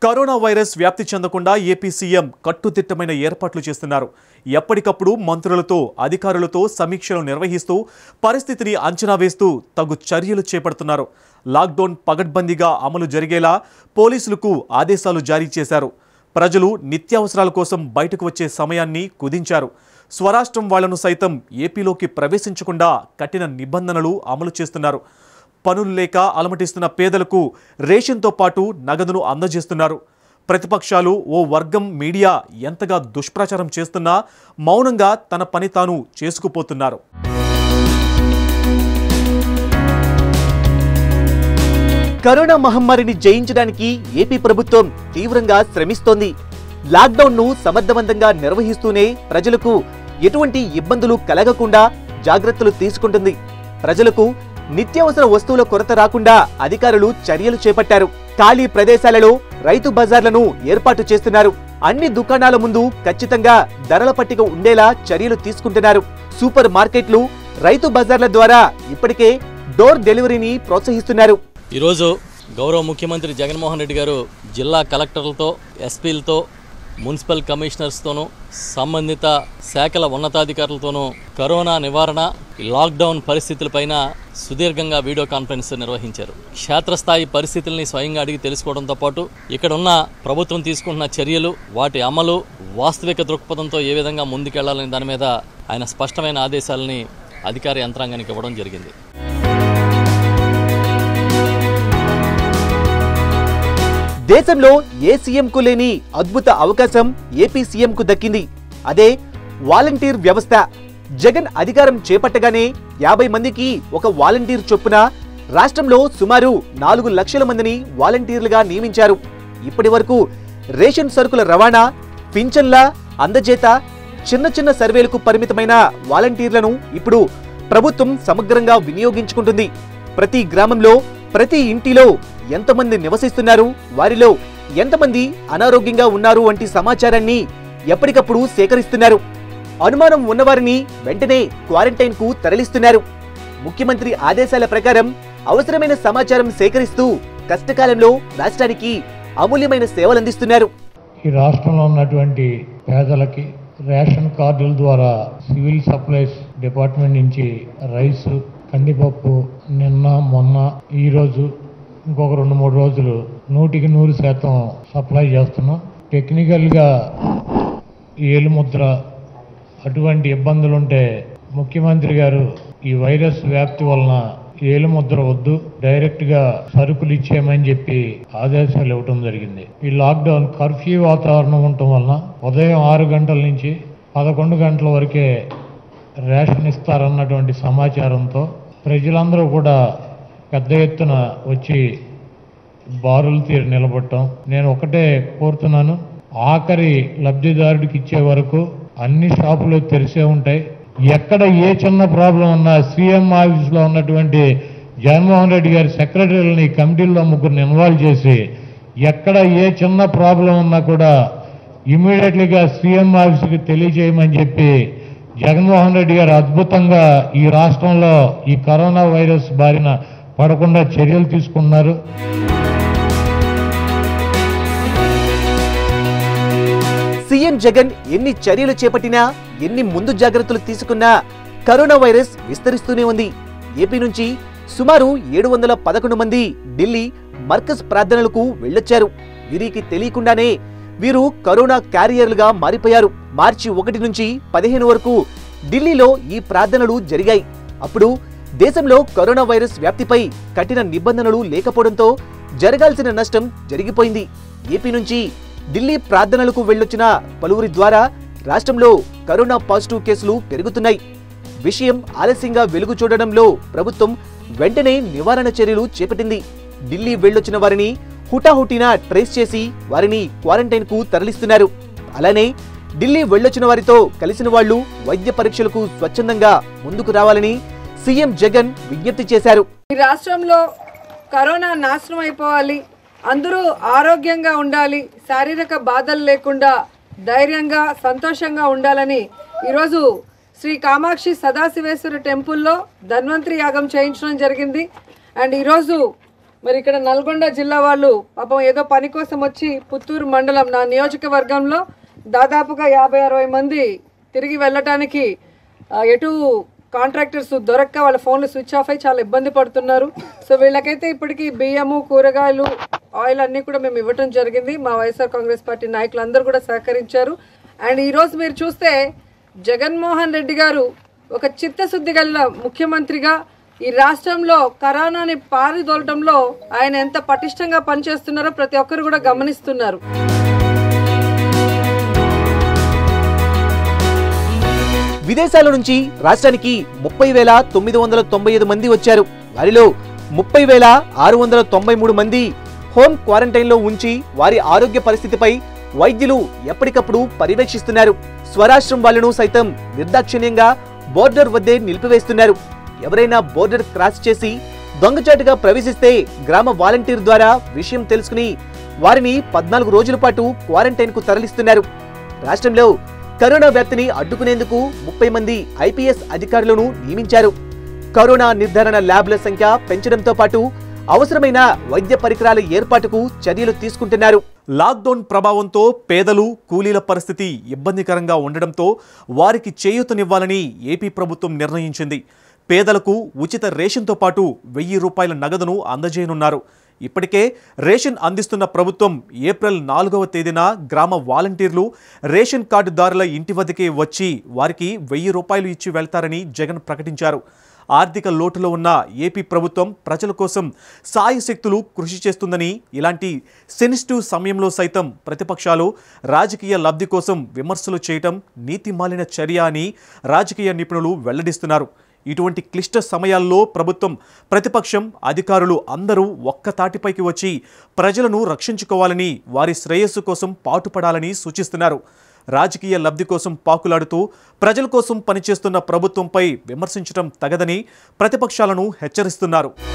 corona virus వ్యాప్తి చెందకుండా AP CM కట్టుదిట్టమైన ఏర్పాట్లు చేస్తున్నారు ఎప్పటికప్పుడు మంత్రులతో అధికారులతో సమీక్షలు నిర్వహిస్తూ పరిస్థితిని అంచనా వేస్తూ తగు చర్యలు చేపడుతున్నారు లాక్డౌన్ పగడ్బందీగా అమలు జరిగేలా పోలీసులకు ఆదేశాలు జారీ చేశారు ప్రజలు నిత్యావసరాల కోసం బయటకు వచ్చే సమయాన్ని కుదించారు స్వరాష్ట్రం వాళ్లను సైతం ఏపీలోకి ప్రవేశించకుండా కఠిన నిబంధనలు అమలు చేస్తున్నారు పనులు లేక అలమటిస్తున్న పేదలకు రేషన్తో పాటు నగదును అందజేస్తున్నారు ప్రతిపక్షాలు ఓ వర్గం మీడియా ఎంతగా దుష్ప్రచారం చేస్తున్నా మౌనంగా తన పని తాను చేసుకుపోతున్నారు కరోనా మహమ్మారిని జయించడానికి ఏపీ ప్రభుత్వం తీవ్రంగా శ్రమిస్తోంది లాక్డౌన్ ను సమర్థవంతంగా నిర్వహిస్తూనే ప్రజలకు ఎటువంటి ఇబ్బందులు కలగకుండా జాగ్రత్తలు తీసుకుంటుంది ప్రజలకు నిత్యావసర వస్తువుల కొరత రాకుండా అధికారులు చర్యలు చేపట్టారు ఖాళీ ప్రదేశాలలో రైతు బజార్లను ఏర్పాటు చేస్తున్నారు అన్ని దుకాణాల ముందు ఖచ్చితంగా ధరల పట్టిక ఉండేలా చర్యలు తీసుకుంటున్నారు సూపర్ మార్కెట్లు రైతు బజార్ల ద్వారా ఇప్పటికే డోర్ డెలివరీని ప్రోత్సహిస్తున్నారు ఈరోజు గౌరవ ముఖ్యమంత్రి జగన్మోహన్ రెడ్డి గారు జిల్లా కలెక్టర్లతో ఎస్పీలతో మున్సిపల్ కమిషనర్స్తోనూ సంబంధిత శాఖల ఉన్నతాధికారులతోనూ కరోనా నివారణ లాక్డౌన్ పరిస్థితులపైన సుదీర్ఘంగా వీడియో కాన్ఫరెన్స్ నిర్వహించారు క్షేత్రస్థాయి పరిస్థితుల్ని స్వయంగా అడిగి తెలుసుకోవడంతో పాటు ఇక్కడ ఉన్న ప్రభుత్వం తీసుకుంటున్న చర్యలు వాటి అమలు వాస్తవిక దృక్పథంతో ఏ విధంగా ముందుకెళ్లాలనే దాని మీద ఆయన స్పష్టమైన ఆదేశాలని అధికార యంత్రాంగానికి ఇవ్వడం జరిగింది దేశంలో ఏ సీఎంకు లేని అద్భుత అవకాశం ఏపీ సీఎంకు దక్కింది అదే వాలంటీర్ వ్యవస్థ జగన్ అధికారం చేపట్టగానే యాభై మందికి ఒక వాలంటీర్ చొప్పున రాష్ట్రంలో సుమారు నాలుగు లక్షల మందిని వాలంటీర్లుగా నియమించారు ఇప్పటి వరకు రేషన్ సరుకుల రవాణా పింఛన్ల అందజేత చిన్న చిన్న సర్వేలకు పరిమితమైన వాలంటీర్లను ఇప్పుడు ప్రభుత్వం సమగ్రంగా వినియోగించుకుంటుంది ప్రతి గ్రామంలో ప్రతి ఇంటిలో ఎంతమంది నివసిస్తున్నారు వారిలో ఎంతమంది అనారోగ్యంగా ఉన్నారు వంటి సమాచారాన్ని ఎప్పటికప్పుడు సేకరిస్తున్నారు అనుమానం ఉన్నవారిని వెంటనే క్వారంటైన్ కు తరలిస్తున్నారు ముఖ్యమంత్రి ఆదేశాల ప్రకారం అవసరమైన సమాచారం సేకరిస్తూ కష్టకాలంలో రాష్ట్రానికి అమూల్యమైన సేవలందిస్తున్నారు ఈ రాష్ట్రంలో ఉన్నటువంటి పేదలకి రేషన్ కార్డుల ద్వారా సివిల్ సప్లైస్ డిపార్ట్మెంట్ నుంచి రైస్ కందిపప్పు నిన్న మొన్న ఈ రోజు ఇంకొక రెండు మూడు రోజులు నూటికి నూరు శాతం సప్లై చేస్తున్నాం టెక్నికల్గా ఈ ఏలుముద్ర అటువంటి ఇబ్బందులు ఉంటే ముఖ్యమంత్రి గారు ఈ వైరస్ వ్యాప్తి వలన ఏలుముద్ర వద్దు డైరెక్ట్ గా సరుకులు ఇచ్చేయమని చెప్పి ఆదేశాలు ఇవ్వటం జరిగింది ఈ లాక్డౌన్ కర్ఫ్యూ వాతావరణం ఉండటం వలన ఉదయం ఆరు గంటల నుంచి పదకొండు గంటల వరకే రేషన్ ఇస్తారన్నటువంటి సమాచారంతో ప్రజలందరూ కూడా పెద్ద ఎత్తున వచ్చి బారులు తీరి నిలబడటం నేను ఒకటే కోరుతున్నాను ఆఖరి లబ్ధిదారుడికి ఇచ్చే వరకు అన్ని షాపులు తెరిసే ఉంటాయి ఎక్కడ ఏ చిన్న ప్రాబ్లం ఉన్నా సీఎం ఆఫీస్లో ఉన్నటువంటి జగన్మోహన్ రెడ్డి గారి సెక్రటరీలని కమిటీల్లో ముగ్గురిని ఇన్వాల్వ్ చేసి ఎక్కడ ఏ చిన్న ప్రాబ్లం ఉన్నా కూడా ఇమీడియట్లీగా సీఎం ఆఫీస్కి తెలియజేయమని చెప్పి జగన్మోహన్ రెడ్డి గారు అద్భుతంగా ఈ రాష్ట్రంలో ఈ కరోనా వైరస్ బారిన పడకుండా చర్యలు తీసుకున్నారు సీఎం జగన్ ఎన్ని చర్యలు చేపట్టినా ఎన్ని ముందు జాగ్రత్తలు తీసుకున్నా కరోనా వైరస్ విస్తరిస్తూనే ఉంది ఏపీ నుంచి సుమారు ఏడు వందల పదకొండు మంది ఢిల్లీ మర్కజ్ ప్రార్థనలకు వెళ్ళొచ్చారు వీరికి తెలియకుండానే వీరు కరోనా క్యారియర్లుగా మారిపోయారు మార్చి ఒకటి నుంచి పదిహేను వరకు ఢిల్లీలో ఈ ప్రార్థనలు జరిగాయి అప్పుడు దేశంలో కరోనా వైరస్ వ్యాప్తిపై కఠిన నిబంధనలు లేకపోవడంతో జరగాల్సిన నష్టం జరిగిపోయింది ఏపీ నుంచి ఢిల్లీ ప్రార్థనలకు వెళ్ళొచ్చిన పలువురి ద్వారా రాష్ట్రంలో కరోనా పాజిటివ్ కేసులు పెరుగుతున్నాయి విషయం ఆలస్యంగా వెలుగు చూడడంలో ప్రభుత్వం వెంటనే నివారణ చర్యలు చేపట్టింది ఢిల్లీ వెళ్ళొచ్చిన వారిని హుటాహుటిన ట్రేస్ చేసి వారిని క్వారంటైన్ కు తరలిస్తున్నారు అలానే ఢిల్లీ వెళ్ళొచ్చిన వారితో కలిసిన వాళ్లు వైద్య పరీక్షలకు స్వచ్ఛందంగా ముందుకు రావాలని సీఎం జగన్ విజ్ఞప్తి చేశారు ఈ రాష్ట్రంలో కరోనా నాశనం అయిపోవాలి అందరూ ఆరోగ్యంగా ఉండాలి శారీరక బాధలు లేకుండా ధైర్యంగా సంతోషంగా ఉండాలని ఈరోజు శ్రీ కామాక్షి సదాశివేశ్వర టెంపుల్లో ధన్వంతరి యాగం చేయించడం జరిగింది అండ్ ఈరోజు మరి ఇక్కడ నల్గొండ జిల్లా వాళ్ళు పాపం ఏదో పని కోసం వచ్చి పుత్తూరు మండలం నా నియోజకవర్గంలో దాదాపుగా యాభై అరవై మంది తిరిగి వెళ్ళటానికి ఆ, ఎటు కాంట్రాక్టర్స్ దొరక్క వాళ్ళ ఫోన్లు స్విచ్ ఆఫ్ అయి చాలా ఇబ్బంది పడుతున్నారు సో వీళ్ళకైతే ఇప్పటికీ బియ్యము కూరగాయలు ఆయిల్ అన్నీ కూడా మేము ఇవ్వటం జరిగింది మా వైఎస్ఆర్ కాంగ్రెస్ పార్టీ నాయకులందరూ కూడా సహకరించారు అండ్ ఈరోజు మీరు చూస్తే జగన్మోహన్ రెడ్డి గారు ఒక చిత్తశుద్ధి గల ముఖ్యమంత్రిగా ఈ రాష్ట్రంలో కరోనాని పారిదోలటంలో ఆయన ఎంత పటిష్టంగా పనిచేస్తున్నారో ప్రతి ఒక్కరు కూడా గమనిస్తున్నారు విదేశాల నుంచి రాష్ట్రానికి ముప్పై వేల తొమ్మిది వందల తొంభై ఐదు మంది వచ్చారు వారిలో ముప్పై వేల ఆరు వందల తొంభై మూడు మంది హోమ్ క్వారంటైన్లో ఉంచి వారి ఆరోగ్య పరిస్థితిపై వైద్యులు ఎప్పటికప్పుడు పర్యవేక్షిస్తున్నారు స్వరాష్ట్రం వాళ్లను సైతం నిర్దాక్షిణ్యంగా బోర్డర్ వద్దే నిలిపివేస్తున్నారు ఎవరైనా బోర్డర్ క్రాస్ చేసి దొంగచాటుగా ప్రవేశిస్తే గ్రామ వాలంటీర్ ద్వారా విషయం తెలుసుకుని వారిని పద్నాలుగు రోజుల పాటు క్వారంటైన్ కు తరలిస్తున్నారు రాష్ట్రంలో కరోనా వ్యాప్తిని అడ్డుకునేందుకు ముప్పై మంది ఐపీఎస్ అధికారులను నియమించారు కరోనా నిర్ధారణ ల్యాబ్ల సంఖ్య పెంచడంతో పాటు అవసరమైన వైద్య పరికరాల ఏర్పాటుకు చర్యలు తీసుకుంటున్నారు లాక్డౌన్ ప్రభావంతో పేదలు కూలీల పరిస్థితి ఇబ్బందికరంగా ఉండడంతో వారికి చేయూతనివ్వాలని ఏపీ ప్రభుత్వం నిర్ణయించింది పేదలకు ఉచిత రేషన్తో పాటు వెయ్యి రూపాయల నగదును అందజేయనున్నారు ఇప్పటికే రేషన్ అందిస్తున్న ప్రభుత్వం ఏప్రిల్ నాలుగవ తేదీన గ్రామ వాలంటీర్లు రేషన్ కార్డుదారుల ఇంటి వద్దకే వచ్చి వారికి వెయ్యి రూపాయలు ఇచ్చి వెళ్తారని జగన్ ప్రకటించారు ఆర్థిక లోటులో ఉన్న ఏపీ ప్రభుత్వం ప్రజల కోసం సాయశక్తులు కృషి చేస్తుందని ఇలాంటి సెన్సిటివ్ సమయంలో సైతం ప్రతిపక్షాలు రాజకీయ లబ్ధి కోసం విమర్శలు చేయటం నీతిమాలిన చర్య అని రాజకీయ నిపుణులు వెల్లడిస్తున్నారు ఇటువంటి క్లిష్ట సమయాల్లో ప్రభుత్వం ప్రతిపక్షం అధికారులు అందరూ ఒక్క తాటిపైకి వచ్చి ప్రజలను రక్షించుకోవాలని వారి శ్రేయస్సు కోసం పాటుపడాలని సూచిస్తున్నారు రాజకీయ లబ్ధి కోసం పాకులాడుతూ ప్రజల కోసం పనిచేస్తున్న ప్రభుత్వంపై విమర్శించడం తగదని ప్రతిపక్షాలను హెచ్చరిస్తున్నారు